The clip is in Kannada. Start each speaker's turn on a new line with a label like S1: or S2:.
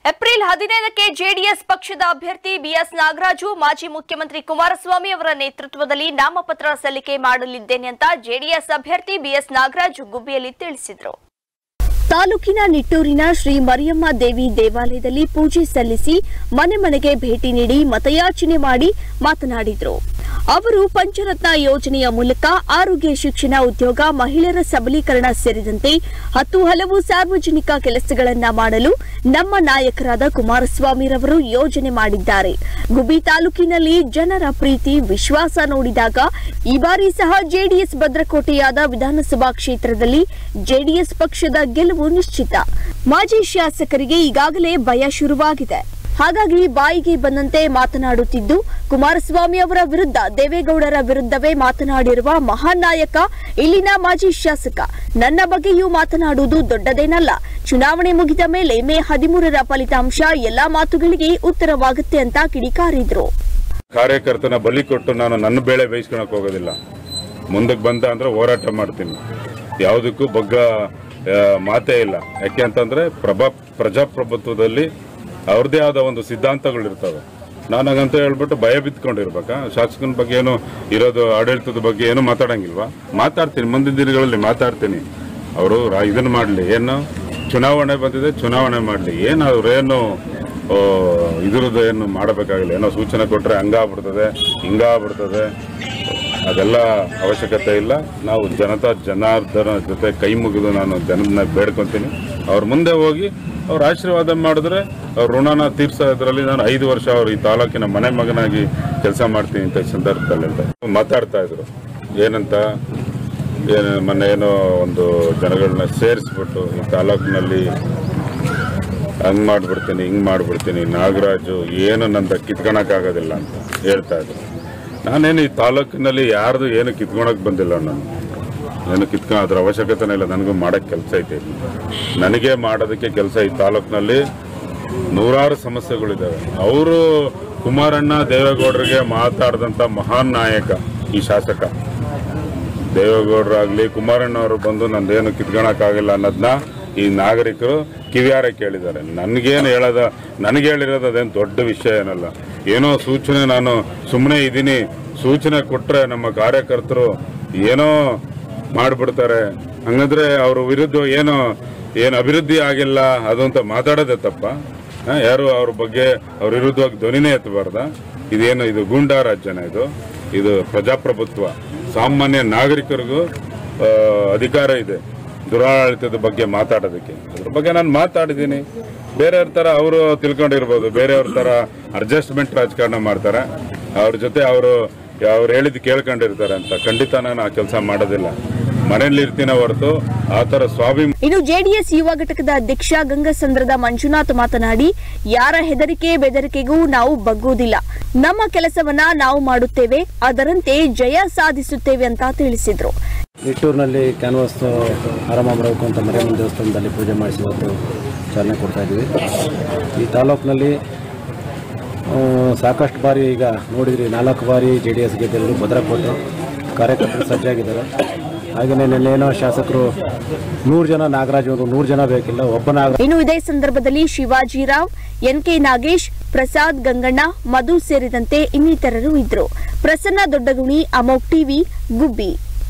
S1: ಏಪ್ರಿಲ್ ಹದಿನೈದಕ್ಕೆ ಜೆಡಿಎಸ್ ಪಕ್ಷದ ಅಭ್ಯರ್ಥಿ ಬಿಎಸ್ ನಾಗರಾಜು ಮಾಜಿ ಮುಖ್ಯಮಂತ್ರಿ ಕುಮಾರಸ್ವಾಮಿ ಅವರ ನೇತೃತ್ವದಲ್ಲಿ ನಾಮಪತ್ರ ಸಲ್ಲಿಕೆ ಮಾಡಲಿದ್ದೇನೆ ಅಂತ ಜೆಡಿಎಸ್ ಅಭ್ಯರ್ಥಿ ಬಿಎಸ್ ನಾಗರಾಜು ಗುಬ್ಬಿಯಲ್ಲಿ ತಿಳಿಸಿದರು ತಾಲೂಕಿನ ನಿಟ್ಟೂರಿನ ಶ್ರೀ ಮರಿಯಮ್ಮ ದೇವಿ ದೇವಾಲಯದಲ್ಲಿ ಪೂಜೆ ಸಲ್ಲಿಸಿ ಮನೆ ಮನೆಗೆ ಭೇಟಿ ನೀಡಿ ಮತಯಾಚನೆ ಮಾಡಿ ಮಾತನಾಡಿದರು ಅವರು ಪಂಚರತ್ನ ಯೋಜನೆಯ ಮೂಲಕ ಆರೋಗ್ಯ ಶಿಕ್ಷಣ ಉದ್ಯೋಗ ಮಹಿಳೆಯರ ಸಬಲೀಕರಣ ಸೇರಿದಂತೆ ಹತ್ತು ಹಲವು ಸಾರ್ವಜನಿಕ ಕೆಲಸಗಳನ್ನ ಮಾಡಲು ನಮ್ಮ ನಾಯಕರಾದ ಕುಮಾರಸ್ವಾಮಿರವರು ಯೋಜನೆ ಮಾಡಿದ್ದಾರೆ ಗುಬ್ಬಿ ತಾಲೂಕಿನಲ್ಲಿ ಜನರ ಪ್ರೀತಿ ವಿಶ್ವಾಸ ನೋಡಿದಾಗ ಈ ಬಾರಿ ಸಹ ಜೆಡಿಎಸ್ ಭದ್ರಕೋಟೆಯಾದ ವಿಧಾನಸಭಾ ಕ್ಷೇತ್ರದಲ್ಲಿ ಜೆಡಿಎಸ್ ಪಕ್ಷದ ಗೆಲುವು ನಿಶ್ಚಿತ ಮಾಜಿ ಶಾಸಕರಿಗೆ ಈಗಾಗಲೇ ಭಯ ಶುರುವಾಗಿದೆ ಹಾಗಾಗಿ ಬಾಯಿಗೆ ಬಂದಂತೆ ಮಾತನಾಡುತ್ತಿದ್ದು ಕುಮಾರಸ್ವಾಮಿ ಅವರ ವಿರುದ್ಧ ದೇವೇಗೌಡರ ವಿರುದ್ಧವೇ ಮಾತನಾಡಿರುವ ಮಹಾನ್ ನಾಯಕ ಇಲ್ಲಿನ ಮಾಜಿ ಶಾಸಕ ನನ್ನ ಬಗ್ಗೆಯೂ ಮಾತನಾಡುವುದು ದೊಡ್ಡದೇನಲ್ಲ ಚುನಾವಣೆ ಮುಗಿದ ಮೇಲೆ ಮೇ ಹದಿಮೂರರ ಫಲಿತಾಂಶ ಎಲ್ಲಾ ಮಾತುಗಳಿಗೆ ಉತ್ತರವಾಗುತ್ತೆ ಅಂತ ಕಿಡಿಕಾರಿದ್ರು
S2: ಕಾರ್ಯಕರ್ತನ ಬಲಿ ಕೊಟ್ಟು ನಾನು ನನ್ನ ಬೇಳೆ ಬೇಯಿಸ್ಕೊಳಕ್ ಹೋಗೋದಿಲ್ಲ ಮುಂದಕ್ಕೆ ಬಂದ ಅಂದ್ರೆ ಹೋರಾಟ ಮಾಡ್ತೀನಿ ಯಾವುದಕ್ಕೂ ಬಗ್ಗ ಆ, ಮಾತೇ ಇಲ್ಲ ಯಾಕೆ ಅಂತಂದ್ರೆ ಪ್ರಭಾ ಪ್ರಜಾಪ್ರಭುತ್ವದಲ್ಲಿ ಅವ್ರದ್ದೇ ಆದ ಒಂದು ಸಿದ್ಧಾಂತಗಳಿರ್ತವೆ ನಾನು ಹಾಗಂತ ಹೇಳ್ಬಿಟ್ಟು ಭಯ ಬಿತ್ಕೊಂಡಿರ್ಬೇಕಾ ಶಾಸಕನ ಬಗ್ಗೆ ಏನು ಇರೋದು ಆಡಳಿತದ ಬಗ್ಗೆ ಏನು ಮಾತಾಡಂಗಿಲ್ವಾ ಮಾತಾಡ್ತೀನಿ ಮುಂದಿನ ದಿನಗಳಲ್ಲಿ ಮಾತಾಡ್ತೀನಿ ಅವರು ಇದನ್ನು ಮಾಡಲಿ ಏನು ಚುನಾವಣೆ ಬಂದಿದೆ ಚುನಾವಣೆ ಮಾಡಲಿ ಏನು ಅವ್ರೇನು ಆ, ಇದ್ರದ್ದು ಏನು ಮಾಡಬೇಕಾಗಿಲ್ಲ ಏನೋ ಸೂಚನೆ ಕೊಟ್ಟರೆ ಹಂಗಾಗ್ಬಿಡ್ತದೆ ಹಿಂಗಾಗ್ಬಿಡ್ತದೆ ಅದೆಲ್ಲ ಅವಶ್ಯಕತೆ ಇಲ್ಲ ನಾವು ಜನತಾ ಜನಾರ್ದನ ಜೊತೆ ಕೈ ಮುಗಿದು ನಾನು ಜನನ ಬೇಡ್ಕೊತೀನಿ ಅವ್ರ ಮುಂದೆ ಹೋಗಿ ಅವ್ರ ಆಶೀರ್ವಾದ ಮಾಡಿದ್ರೆ ಅವ್ರ ಋಣನ ತೀರ್ಸೋದ್ರಲ್ಲಿ ನಾನು ಐದು ವರ್ಷ ಅವ್ರು ಈ ತಾಲೂಕಿನ ಮನೆ ಮಗನಾಗಿ ಕೆಲಸ ಮಾಡ್ತೀನಿ ಅಂತ ಈ ಸಂದರ್ಭದಲ್ಲಿ ಹೇಳ್ದೆ. ಮಾತಾಡ್ತಾ ಇದ್ರು ಏನಂತ ಏನು ಮೊನ್ನೆ ಏನೋ ಒಂದು ಜನಗಳನ್ನ ಸೇರಿಸ್ಬಿಟ್ಟು ಈ ತಾಲೂಕಿನಲ್ಲಿ ಹಂಗ್ ಮಾಡ್ಬಿಡ್ತೀನಿ ಹಿಂಗ್ ಮಾಡ್ಬಿಡ್ತೀನಿ ನಾಗರಾಜು ಏನು ನಂದ ಕಿತ್ಕೊಳಕ್ಕಾಗೋದಿಲ್ಲ ಅಂತ ಹೇಳ್ತಾ ಇದ್ರು ನಾನೇನು ಈ ತಾಲೂಕಿನಲ್ಲಿ ಯಾರ್ದು ಏನು ಕಿತ್ಕೊಳಕ್ ಬಂದಿಲ್ಲ ನಾನು ಏನು ಕಿತ್ಕೊ ಅದ್ರ ಅವಶ್ಯಕತೆನೇ ಇಲ್ಲ ನನಗೂ ಮಾಡಕ್ಕೆ ಕೆಲಸ ಐತೆ ನನಗೆ ಮಾಡೋದಕ್ಕೆ ಕೆಲಸ ಈ ತಾಲೂಕಿನಲ್ಲಿ ನೂರಾರು ಸಮಸ್ಯೆಗಳಿದ್ದಾವೆ ಅವರು ಕುಮಾರಣ್ಣ ದೇವೇಗೌಡರಿಗೆ ಮಾತಾಡಿದಂಥ ಮಹಾನ್ ನಾಯಕ ಈ ಶಾಸಕ ದೇವೇಗೌಡರಾಗ್ಲಿ ಕುಮಾರಣ್ಣವರು ಬಂದು ನಂದೇನು ಕಿತ್ಕೊಳಕ್ಕಾಗಿಲ್ಲ ಅನ್ನೋದನ್ನ ಈ ನಾಗರಿಕರು ಕಿವಿಯಾರ ಕೇಳಿದ್ದಾರೆ ನನಗೇನು ಹೇಳೋದ ನನಗೆ ಹೇಳಿರೋದು ಅದೇನು ದೊಡ್ಡ ವಿಷಯ ಏನಲ್ಲ ಏನೋ ಸೂಚನೆ ನಾನು ಸುಮ್ಮನೆ ಇದ್ದೀನಿ ಸೂಚನೆ ಕೊಟ್ಟರೆ ನಮ್ಮ ಕಾರ್ಯಕರ್ತರು ಏನೋ ಮಾಡಿಬಿಡ್ತಾರೆ ಹಂಗಂದ್ರೆ ಅವ್ರ ವಿರುದ್ಧ ಏನೋ ಏನು ಅಭಿವೃದ್ಧಿ ಆಗಿಲ್ಲ ಅದು ಅಂತ ಮಾತಾಡೋದೇ ತಪ್ಪ ಹಾ, ಯಾರು ಅವ್ರ ಬಗ್ಗೆ ಅವ್ರ ವಿರುದ್ಧವಾಗಿ ಧ್ವನಿನೇ ಎತ್ತಬಾರ್ದ ಇದೇನು ಇದು ಗೂಂಡಾ ರಾಜ್ಯನ ಇದು ಇದು ಪ್ರಜಾಪ್ರಭುತ್ವ ಸಾಮಾನ್ಯ ನಾಗರಿಕರಿಗೂ ಆ, ಅಧಿಕಾರ ಇದೆ ದುರಾಡಳಿತದ ಬಗ್ಗೆ ಮಾತಾಡೋದಕ್ಕೆ ಅದ್ರ ಬಗ್ಗೆ ನಾನು ಮಾತಾಡಿದ್ದೀನಿ ಬೇರೆಯವ್ರ ಥರ ಅವರು ತಿಳ್ಕೊಂಡಿರ್ಬೋದು ಬೇರೆಯವ್ರ ಥರ ಅಡ್ಜಸ್ಟ್ಮೆಂಟ್ ರಾಜಕಾರಣ ಮಾಡ್ತಾರೆ ಅವ್ರ ಜೊತೆ ಅವರು ಅವ್ರು ಹೇಳಿದ್ದು ಕೇಳ್ಕೊಂಡಿರ್ತಾರೆ ಅಂತ ಖಂಡಿತ ನಾನು ಆ ಕೆಲಸ ಮಾಡೋದಿಲ್ಲ ಮನೆಯಲ್ಲಿ ಇರ್ತೀನ ಹೊರತು ಆ ಥರ ಸ್ವಾಭಿಮಾನ
S1: ಇನ್ನು ಜೆಡಿಎಸ್ ಯುವ ಘಟಕದ ಅಧ್ಯಕ್ಷ ಗಂಗಸಂದ್ರದ ಮಂಜುನಾಥ್ ಮಾತನಾಡಿ ಯಾರ ಹೆದರಿಕೆ ಬೆದರಿಕೆಗೂ ನಾವು ಬಗ್ಗುವುದಿಲ್ಲ ನಮ್ಮ ಕೆಲಸವನ್ನ ನಾವು ಮಾಡುತ್ತೇವೆ ಅದರಂತೆ ಜಯ ಸಾಧಿಸುತ್ತೇವೆ ಅಂತ ತಿಳಿಸಿದ್ರು
S3: ನಿಟ್ಟೂರಿನಲ್ಲಿ ಕ್ಯಾನ್ವಾಸ್ ಆರಾಮ ಅಂತ ಮರಿಯಮ್ಮನ ದೇವಸ್ಥಾನದಲ್ಲಿ ಪೂಜೆ ಮಾಡಿಸಿ ಇವತ್ತು ಚಾಲನೆ ಕೊಡ್ತಾ ಇದ್ವಿ ಈ ತಾಲೂಕಿನಲ್ಲಿ ಆ, ಸಾಕಷ್ಟು ಬಾರಿ ಈಗ ನೋಡಿದ್ರಿ ನಾಲ್ಕು ಬಾರಿ ಜೆ ಡಿ ಎಸ್ ಗೆದ್ದರು ಭದ್ರಕೋಟೆ ಕಾರ್ಯಕರ್ತರು ಸಜ್ಜಾಗಿದ್ದಾರೆ ಹಾಗೆಯೇ ನಿನ್ನೇನೋ ಶಾಸಕರು ನೂರು ಜನ ನಾಗರಾಜ್ ಅವರು ನೂರು ಜನ ಬೇಕಿಲ್ಲ ಒಬ್ಬ ನಾಗರಾಜ್
S1: ಇನ್ನು ಇದೇ ಸಂದರ್ಭದಲ್ಲಿ ಶಿವಾಜಿರಾವ್ ಎನ್ಕೆ ನಾಗೇಶ್ ಪ್ರಸಾದ್ ಗಂಗಣ್ಣ ಮಧು ಸೇರಿದಂತೆ ಇನ್ನಿತರರು ಇದ್ರು ಪ್ರಸನ್ನ ದೊಡ್ಡಗುಣಿ ಅಮೋಕ್ ಟಿವಿ ಗುಬ್ಬಿ